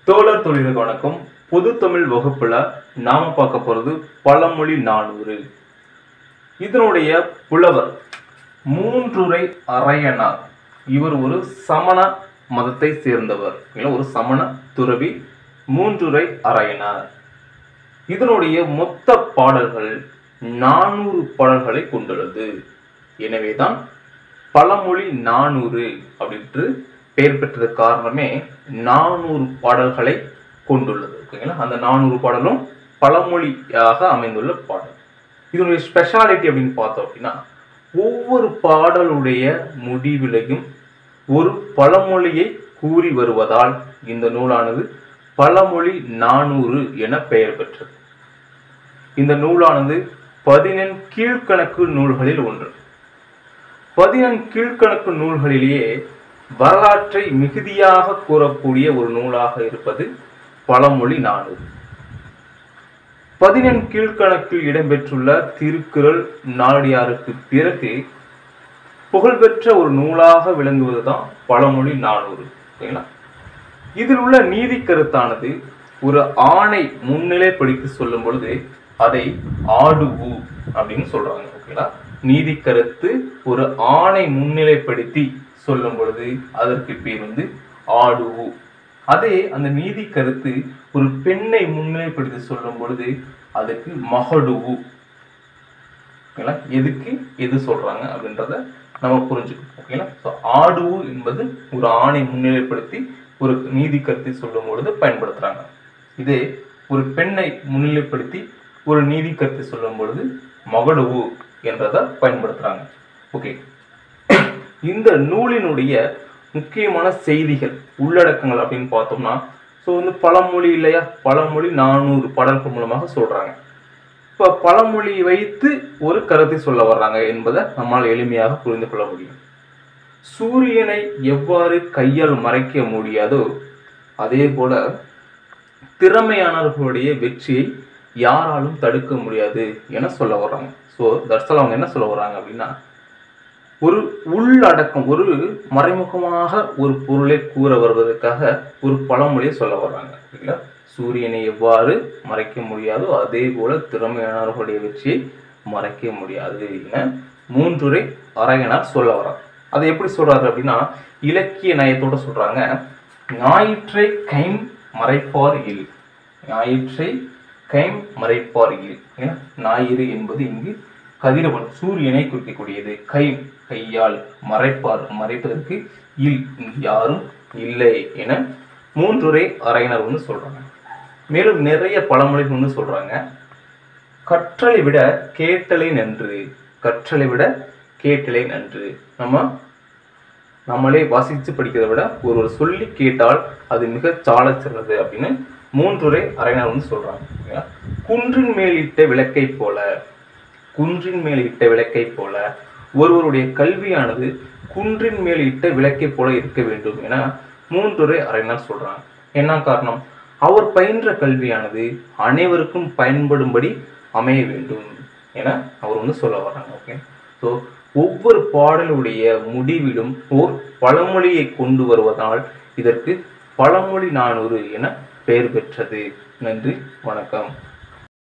தோழர் தொழிலுக்கு வணக்கம் பொது தமிழ் வகுப்புல நாம பார்க்க போறது பழமொழி நானூறு இதனுடைய புலவர் மூன்றுரை அரையனார் இவர் ஒரு சமண மதத்தை சேர்ந்தவர் இல்ல ஒரு சமண துறவி மூன்றுரை அரையனார் இதனுடைய மொத்த பாடல்கள் நானூறு பாடல்களை கொண்டுள்ளது எனவேதான் பழமொழி நானூறு அப்படின்ட்டு பெயர் பெற்றது காரணமே நானூறு பாடல்களை கொண்டுள்ளது ஓகேங்களா அந்த நானூறு பாடலும் பழமொழியாக அமைந்துள்ள பாடல் இதனுடைய ஸ்பெஷாலிட்டி அப்படின்னு பார்த்தோம் அப்படின்னா ஒவ்வொரு பாடலுடைய முடிவிலையும் ஒரு பழமொழியை கூறி வருவதால் இந்த நூலானது பழமொழி நானூறு என பெயர் பெற்றது இந்த நூலானது பதினெண் கீழ்க்கணக்கு நூல்களில் ஒன்று பதினெண் கீழ்க்கணக்கு நூல்களிலேயே வரலாற்றை மிகுதியாக கூறக்கூடிய ஒரு நூலாக இருப்பது பழமொழி நானூறு பதினெண் கீழ்க்கணக்கில் இடம்பெற்றுள்ள திருக்குறள் நாடியாருக்கு பிறகு புகழ்பெற்ற ஒரு நூலாக விளங்குவதுதான் பழமொழி நானூறு ஓகேங்களா இதில் உள்ள நீதி கருத்தானது ஒரு ஆணை முன்னிலைப்படுத்தி சொல்லும் பொழுது அதை ஆடுவு அப்படின்னு சொல்றாங்க ஓகேங்களா நீதி கருத்து ஒரு ஆணை முன்னிலைப்படுத்தி சொல்லும் பொழுது அதற்கு பேர் வந்து ஆடுவு அதே அந்த நீதி கருத்து ஒரு பெண்ணை முன்னிலைப்படுத்தி சொல்லும் பொழுது அதுக்கு மகடுவு ஓகேங்களா எதுக்கு எது சொல்றாங்க அப்படின்றத நம்ம புரிஞ்சுக்கணும் ஓகேங்களா ஸோ ஆடுவு என்பது ஒரு ஆணை முன்னிலைப்படுத்தி ஒரு நீதி கருத்தை சொல்லும் பொழுது பயன்படுத்துறாங்க இதே ஒரு பெண்ணை முன்னிலைப்படுத்தி ஒரு நீதி கருத்தை சொல்லும் பொழுது மகடுவு என்றதை பயன்படுத்துறாங்க ஓகே இந்த நூலினுடைய முக்கியமான செய்திகள் உள்ளடக்கங்கள் அப்படின்னு பார்த்தோம்னா ஸோ வந்து பழமொழி இல்லையா பழமொழி நானூறு பாடல்கள் மூலமாக சொல்றாங்க இப்போ பழமொழி வைத்து ஒரு கருத்தை சொல்ல வர்றாங்க என்பதை நம்மால் எளிமையாக புரிந்து கொள்ள முடியும் சூரியனை எவ்வாறு கையால் மறைக்க முடியாதோ அதே போல திறமையானவர்களுடைய வெற்றியை யாராலும் தடுக்க முடியாது என சொல்ல வர்றாங்க ஸோ தர்சல் அவங்க என்ன சொல்ல வர்றாங்க அப்படின்னா ஒரு உள்ளடக்கம் ஒரு மறைமுகமாக ஒரு பொருளை கூற வருவதற்காக ஒரு பழமொழியை சொல்ல வர்றாங்க இல்லைங்களா சூரியனை எவ்வாறு மறைக்க முடியாதோ அதே போல திறமையானவர்களுடைய வெற்றியை மறைக்க முடியாது என மூன்றுரை அரையனார் சொல்ல வர்றாங்க அதை எப்படி சொல்றாரு அப்படின்னா இலக்கிய நயத்தோட சொல்றாங்க ஞாயிற்றை கைம் மறைப்பார் இல் ஞாயிற்றை கைம் மறைப்பார் இல் ஏன்னா ஞாயிறு என்பது இங்கு கதிரவன் சூரியனை குறிக்கக்கூடியது கை கையால் மறைப்பார் மறைப்பதற்கு இல் இங்கு யாரும் இல்லை என மூன்றுரை அரையினர் வந்து சொல்றாங்க மேலும் நிறைய பழமொழிகள் வந்து சொல்றாங்க கற்றலை விட கேட்டலை நன்று கற்றலை விட கேட்டலை நன்று நம்ம நம்மளே வாசித்து படிக்கிறதை விட ஒருவர் சொல்லி கேட்டால் அது மிக சாலச் சிறந்தது அப்படின்னு மூன்றுரை அரையினர் வந்து சொல்றாங்க ஓகேங்களா? குன்றின் மேல் இட்ட விளக்கை போல குன்றின் மேல் இட்ட விளக்கை போல ஒருவருடைய கல்வியானது குன்றின் மேல் இட்ட விளக்கை போல இருக்க வேண்டும் என மூன்றுரை அரையினர் சொல்றாங்க என்ன காரணம் அவர் பயின்ற கல்வியானது அனைவருக்கும் பயன்படும்படி அமைய வேண்டும் என அவர் வந்து சொல்ல வர்றாங்க ஓகே ஸோ ஒவ்வொரு பாடலுடைய முடிவிலும் ஓர் பழமொழியை கொண்டு வருவதால் இதற்கு பழமொழி நானூறு என பெயர் பெற்றது நன்றி வணக்கம்